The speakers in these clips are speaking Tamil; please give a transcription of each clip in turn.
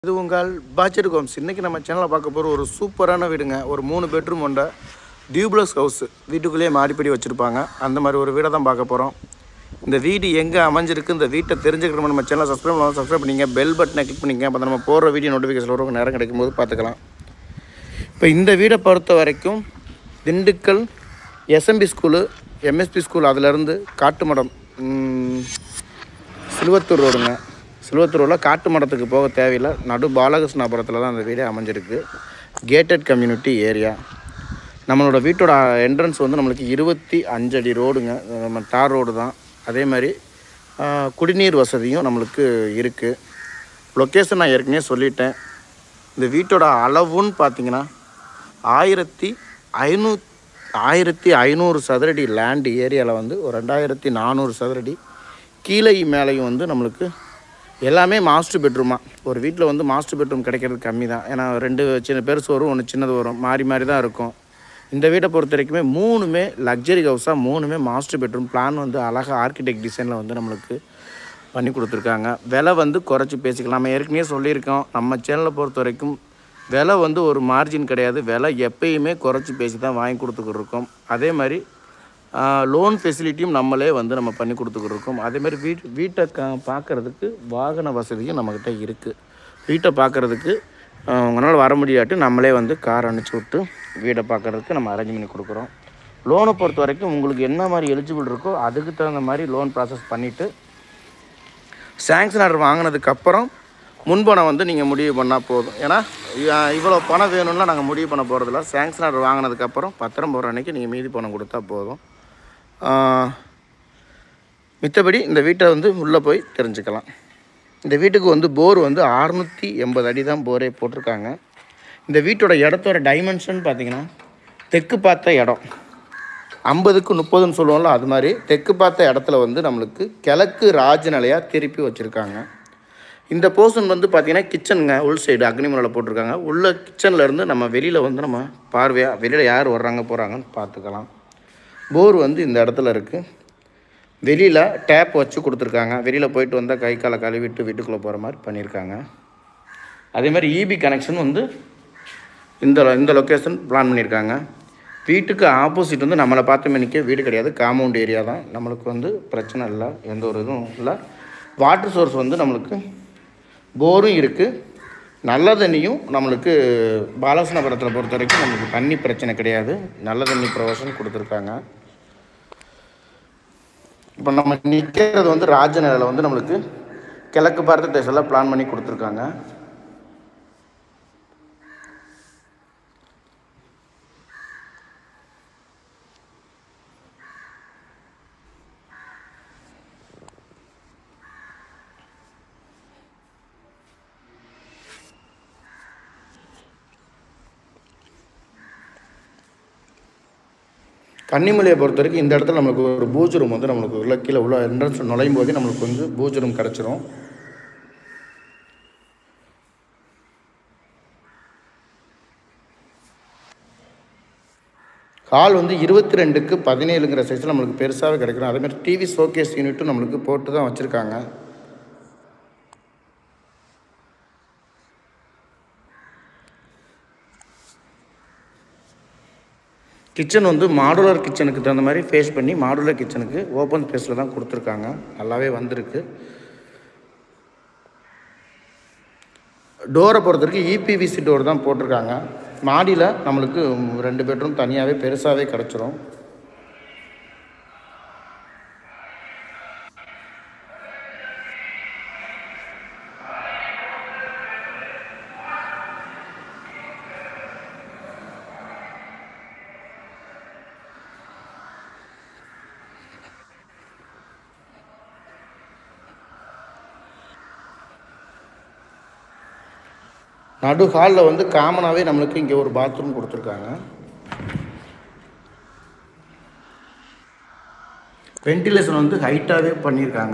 இது உங்கள் பாச்சர் கோம்ஸ் இன்றைக்கி நம்ம சேனலில் பார்க்க போகிற ஒரு சூப்பரான வீடுங்க ஒரு மூணு பெட்ரூம் கொண்ட டியூப்ளஸ் ஹவுஸ் வீட்டுக்குள்ளேயே மாடிப்படி வச்சுருப்பாங்க அந்த மாதிரி ஒரு வீடை தான் பார்க்க போகிறோம் இந்த வீடு எங்கே அமைஞ்சிருக்கு இந்த வீட்டை தெரிஞ்சுக்கணும் நம்ம சேனலை சப்ஸ்கிரைப் பண்ணலாம் சப்ஸ்கிரைப் பண்ணிங்க பெல் பட்டனை கிளிக் பண்ணிங்க அப்போ நம்ம போடுற வீடியோ நோட்டிஃபிகேஷன் வரும் நேரம் கிடைக்கும் போது பார்த்துக்கலாம் இப்போ இந்த வீடை பொறுத்த வரைக்கும் Dindigul SMB school MSB school அதிலேருந்து காட்டுமடம் ம், சிலுவத்தூர் ரோடுங்க சிலுவத்தூர் ரோடில் காட்டு மடத்துக்கு போக தேவையில்லை நடு பாலகிருஷ்ணாபுரத்தில் தான் அந்த வீடே அமைஞ்சிருக்கு கேட்டட் கம்யூனிட்டி ஏரியா நம்மளோட வீட்டோட என்ட்ரன்ஸ் வந்து நம்மளுக்கு இருபத்தி அஞ்சடி ரோடுங்க நம்ம தார் ரோடு தான் அதே மாதிரி ஆ, குடிநீர் வசதியும் நம்மளுக்கு இருக்குது லொக்கேஷன் நான் ஏற்கனவே சொல்லிட்டேன் இந்த வீட்டோட அளவுன்னு பார்த்தீங்கன்னா ஆயிரத்தி ஐநூ ஆயிரத்தி ஐநூறு சதுரடி லேண்ட் ஏரியாவில் வந்து ஒரு ரெண்டாயிரத்தி நானூறு சதுரடி கீழே மேலேயும் வந்து நம்மளுக்கு எல்லாமே மாஸ்டர் பெட்ரூமா ஒரு வீட்டில் வந்து மாஸ்டர் பெட்ரூம் கிடைக்கிறது கம்மி தான் ஏன்னா ரெண்டு சின்ன பெருசு வரும் ஒன்று சின்னது வரும் மாறி மாறி தான் இருக்கும் இந்த வீட்டை பொறுத்த வரைக்குமே மூணுமே லக்ஸரி ஹவுஸாக மூணுமே மாஸ்டர் பெட்ரூம் பிளான் வந்து அழகாக ஆர்கிடெக்ட் டிசைனில் வந்து நம்மளுக்கு பண்ணி கொடுத்துருக்காங்க விலை வந்து குறைச்சி பேசிக்கலாம் நம்ம ஏற்கனவே சொல்லியிருக்கோம் நம்ம சேனலை பொறுத்த வரைக்கும் விலை வந்து ஒரு மார்ஜின் கிடையாது விலை எப்பயுமே குறைச்சி பேசி தான் வாங்கி கொடுத்துக்கிட்டு இருக்கோம் அதே மாதிரி லோன் ஃபெசிலிட்டியும் நம்மளே வந்து நம்ம பண்ணி கொடுத்துக்கிட்டு இருக்கோம் அதே மாதிரி வீட் வீட்டை க பார்க்குறதுக்கு வாகன வசதியும் நம்மக்கிட்ட இருக்குது வீட்டை பார்க்குறதுக்கு உங்களால் வர முடியாட்டி நம்மளே வந்து கார் அனுப்பிச்சி விட்டு வீடை பார்க்குறதுக்கு நம்ம அரேஞ்ச் பண்ணி கொடுக்குறோம் லோனை பொறுத்த வரைக்கும் உங்களுக்கு என்ன மாதிரி எலிஜிபிள் இருக்கோ அதுக்கு தகுந்த மாதிரி லோன் ப்ராசஸ் பண்ணிவிட்டு சேங்ஷன் ஆர்டர் வாங்கினதுக்கப்புறம் முன்பணம் வந்து நீங்கள் முடிவு பண்ணால் போதும் ஏன்னா இ- இவ்வளோ பணம் வேணும்னா நாங்கள் முடிவு பண்ண போகிறதில்ல சேங்ஷன் ஆர்டர் வாங்கினதுக்கப்புறம் பத்திரம் போடுற அன்றைக்கி நீங்கள் மீதி பணம் கொடுத்தா போதும் ஆஹ், மித்தபடி இந்த வீட்டை வந்து உள்ளே போய் தெரிஞ்சுக்கலாம் இந்த வீட்டுக்கு வந்து போர் வந்து அறுநூற்றி எண்பது அடி தான் போரே போட்டிருக்காங்க இந்த வீட்டோட இடத்தோட டைமென்ஷன் பார்த்தீங்கன்னா தெற்கு பார்த்த இடம் ஐம்பதுக்கு முப்பதுன்னு சொல்லுவோம்ல அது மாதிரி தெற்கு பார்த்த இடத்துல வந்து நம்மளுக்கு கிழக்கு ராஜநிலையாக திருப்பி வச்சுருக்காங்க இந்த போர்ஷன் வந்து பார்த்திங்கன்னா கிச்சனுங்க உள் சைடு அக்னிமலையில் போட்டிருக்காங்க உள்ள கிச்சனில் இருந்து நம்ம வெளியில் வந்து நம்ம பார்வையாக வெளியில் யார் வர்றாங்க போகிறாங்கன்னு பார்த்துக்கலாம் போர் வந்து இந்த இடத்துல இருக்குது வெளியில் டேப் வச்சு கொடுத்துருக்காங்க வெளியில் போயிட்டு வந்தால் கை காலை கழுவிட்டு வீட்டுக்குள்ளே போகிற மாதிரி பண்ணியிருக்காங்க அதே மாதிரி இபி கனெக்ஷன் வந்து இந்த இந்த லொக்கேஷன் பிளான் பண்ணியிருக்காங்க வீட்டுக்கு ஆப்போசிட் வந்து நம்மளை பார்த்த மணிக்கே வீடு கிடையாது காம்பவுண்ட் ஏரியா தான் நம்மளுக்கு வந்து பிரச்சனை இல்லை எந்த ஒரு இதுவும் இல்லை வாட்டர் சோர்ஸ் வந்து நம்மளுக்கு போரும் இருக்குது நல்ல தண்ணியும் நம்மளுக்கு பாலகிருஷ்ணபுரத்தில் பொறுத்த வரைக்கும் நம்மளுக்கு தண்ணி பிரச்சனை கிடையாது நல்ல தண்ணி ப்ரொவிஷன் கொடுத்துருக்காங்க இப்போ நம்ம நிற்கிறது வந்து ராஜநிலையில் வந்து நம்மளுக்கு கிழக்கு பார்த்த திசையில் பிளான் பண்ணி கொடுத்துருக்காங்க கன்னிமலையை பொறுத்த வரைக்கும் இந்த இடத்துல நம்மளுக்கு ஒரு பூஜ் ரூம் வந்து நம்மளுக்கு உள்ள கீழே உள்ள என்ட்ரன்ஸ் நுழையும் போதே நம்மளுக்கு கொஞ்சம் பூஜ் ரூம் கிடச்சிரும் ஹால் வந்து இருபத்தி ரெண்டுக்கு பதினேழுங்கிற சைஸில் நம்மளுக்கு பெருசாகவே கிடைக்கும் அதேமாதிரி டிவி ஷோகேஸ் யூனிட்டும் நம்மளுக்கு போட்டு தான் வச்சுருக்காங்க கிச்சன் வந்து மாடுலர் கிச்சனுக்கு தகுந்த மாதிரி ஃபேஸ் பண்ணி மாடுலர் கிச்சனுக்கு ஓப்பன் ஸ்பேஸில் தான் கொடுத்துருக்காங்க நல்லாவே வந்திருக்கு டோரை பொறுத்த வரைக்கும் இபிவிசி டோர் தான் போட்டிருக்காங்க மாடியில் நம்மளுக்கு ரெண்டு பெட்ரூம் தனியாகவே பெருசாகவே கிடச்சிரும் நடு ஹாலில் வந்து காமனாகவே நம்மளுக்கு இங்கே ஒரு பாத்ரூம் கொடுத்துருக்காங்க வென்டிலேஷன் வந்து ஹைட்டாகவே பண்ணியிருக்காங்க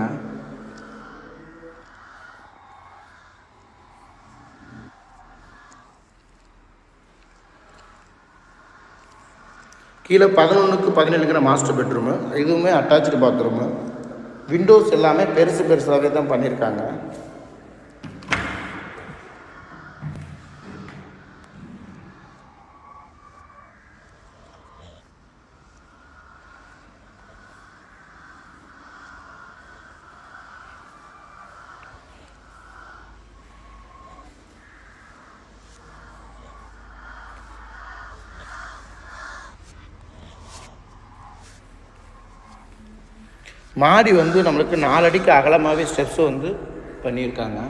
கீழே பதினொன்றுக்கு பதினேழுங்கிற மாஸ்டர் பெட்ரூமு இதுவுமே அட்டாச்சு பாத்ரூமு விண்டோஸ் எல்லாமே பெருசு பெருசாகவே தான் பண்ணியிருக்காங்க மாடி வந்து நம்மளுக்கு நாலடிக்கு அகலமாகவே ஸ்டெப்ஸ் வந்து பண்ணியிருக்காங்க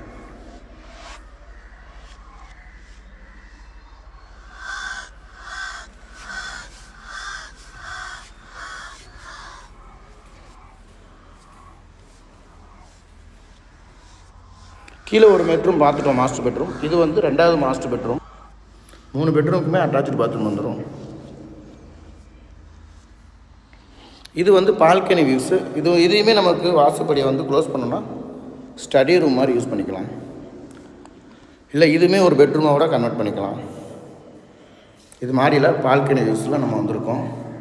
கீழே ஒரு பெட்ரூம் பார்த்துட்டோம் மாஸ்டர் பெட்ரூம் இது வந்து ரெண்டாவது மாஸ்டர் பெட்ரூம் மூணு பெட்ரூமுக்குமே அட்டாச்சு பாத்ரூம் வந்துடும் இது வந்து பால்கனி வியூஸு இது இதையுமே நமக்கு வாசப்படியை வந்து க்ளோஸ் பண்ணோம்னா ஸ்டடி ரூம் மாதிரி யூஸ் பண்ணிக்கலாம் இல்லை இதுவுமே ஒரு பெட்ரூமாக கூட கன்வெர்ட் பண்ணிக்கலாம் இது மாடியில் பால்கனி வியூஸில் நம்ம வந்திருக்கோம்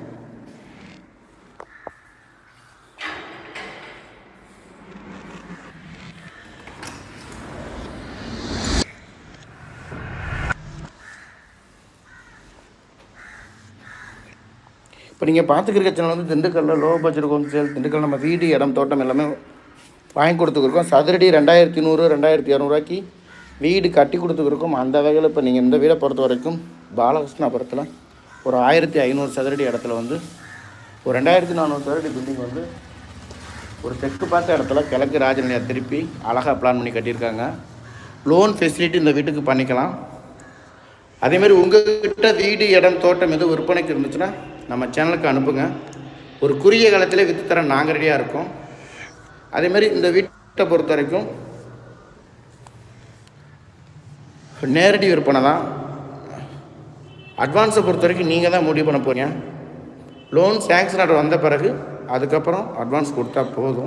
இப்போ நீங்கள் பார்த்துக்கிற சேனல் வந்து திண்டுக்கல்லில் low budget home sale Dindigul நம்ம வீடு இடம் தோட்டம் எல்லாமே வாங்கி கொடுத்துருக்கோம் சதுரடி ரெண்டாயிரத்தி நூறு ரெண்டாயிரத்தி இரநூறுவாய்க்கு வீடு கட்டி கொடுத்துருக்கோம் அந்த வகையில் இப்போ நீங்கள் இந்த வீடை பொறுத்த வரைக்கும் பாலகிருஷ்ணாபுரத்தில் ஒரு ஆயிரத்தி ஐநூறு சதுரடி இடத்துல வந்து ஒரு ரெண்டாயிரத்தி நானூறு சதுரடி பில்டிங் வந்து ஒரு தெற்கு பார்த்த இடத்துல கிழக்கு ராஜநிலையா திருப்பி அழகாக பிளான் பண்ணி கட்டியிருக்காங்க லோன் ஃபெசிலிட்டி இந்த வீட்டுக்கு பண்ணிக்கலாம் அதேமாதிரி உங்ககிட்ட வீடு இடம் தோட்டம் எதுவும் விற்பனைக்கு இருந்துச்சுன்னா நம்ம சேனலுக்கு அனுப்புங்க ஒரு குறுகிய காலத்தில் விற்று தர நாங்கள் ரெடியாக இருக்கோம் அதேமாதிரி இந்த வீட்டை பொறுத்த வரைக்கும் நேரடி விற்பனை தான் அட்வான்ஸை பொறுத்த வரைக்கும் நீங்கள் தான் முடிவு பண்ண போறீங்க லோன் சேங்ஷன் ஆர்டர் வந்த பிறகு அதுக்கப்புறம் அட்வான்ஸ் கொடுத்தா போதும்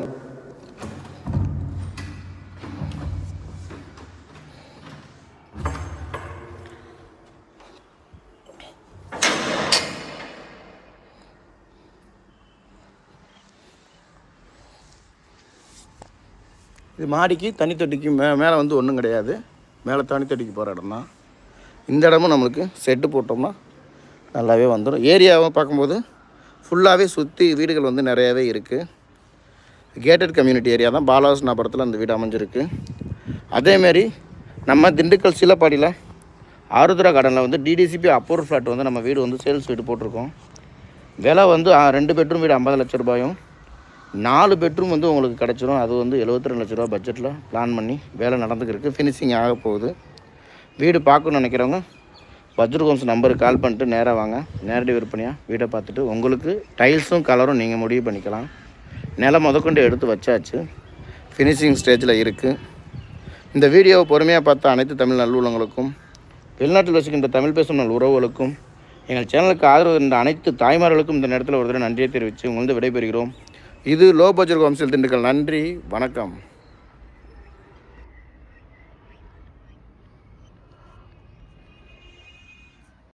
இது மாடிக்கு தனி தொட்டிக்கு மே மேலே வந்து ஒன்றும் கிடையாது மேலே தனி தொட்டிக்கு போகிற இடம் தான் இந்த இடமும் நம்மளுக்கு செட்டு போட்டோம்னா நல்லாவே வந்துடும் ஏரியாவை பார்க்கும்போது ஃபுல்லாகவே சுற்றி வீடுகள் வந்து நிறையாவே இருக்குது கேட்டட் கம்யூனிட்டி ஏரியா தான் பாலகிருஷ்ணாபுரத்தில் அந்த வீடு அமைஞ்சிருக்கு அதேமாரி நம்ம திண்டுக்கல் சிலப்பாடியில் ஆருத்ரா கார்டனில் வந்து டிடிசிபி அப்போர் ஃப்ளாட் வந்து நம்ம வீடு வந்து சேல்ஸ் வீடு போட்டிருக்கோம் விலை வந்து ஆ, ரெண்டு பெட்ரூம் வீடு ஐம்பது லட்ச ரூபாயும் நாலு பெட்ரூம் வந்து உங்களுக்கு கிடச்சிரும் அது வந்து எழுபத்தி ரெண்டு லட்ச ரூபா பட்ஜெட்டில் பிளான் பண்ணி வேலை நடந்துக்கிருக்கு ஃபினிஷிங் ஆக போகுது வீடு பார்க்கணும்னு நினைக்கிறவங்க வஜ்ர ஹோம்ஸ் நம்பருக்கு கால் பண்ணிட்டு நேராக வாங்க நேரடி விற்பனையாக வீடை பார்த்துட்டு உங்களுக்கு டைல்ஸும் கலரும் நீங்கள் முடிவு பண்ணிக்கலாம் நிலம் முதற்கொண்டு எடுத்து வச்சாச்சு ஃபினிஷிங் ஸ்டேஜில் இருக்குது இந்த வீடியோவை பொறுமையாக பார்த்த அனைத்து தமிழ் நல்லுள்ளங்களுக்கும் வெளிநாட்டில் வசிக்கின்ற தமிழ் பேசும் நல் உறவுகளுக்கும் எங்கள் சேனலுக்கு ஆதரவு இருந்த அனைத்து தாய்மார்களுக்கும் இந்த நேரத்தில் ஒரு தடவை நன்றியை தெரிவித்து உங்களது விடைபெறுகிறோம் இது லோ பட்ஜெட் ஹோம்சேல் திண்டுக்கல் நன்றி வணக்கம்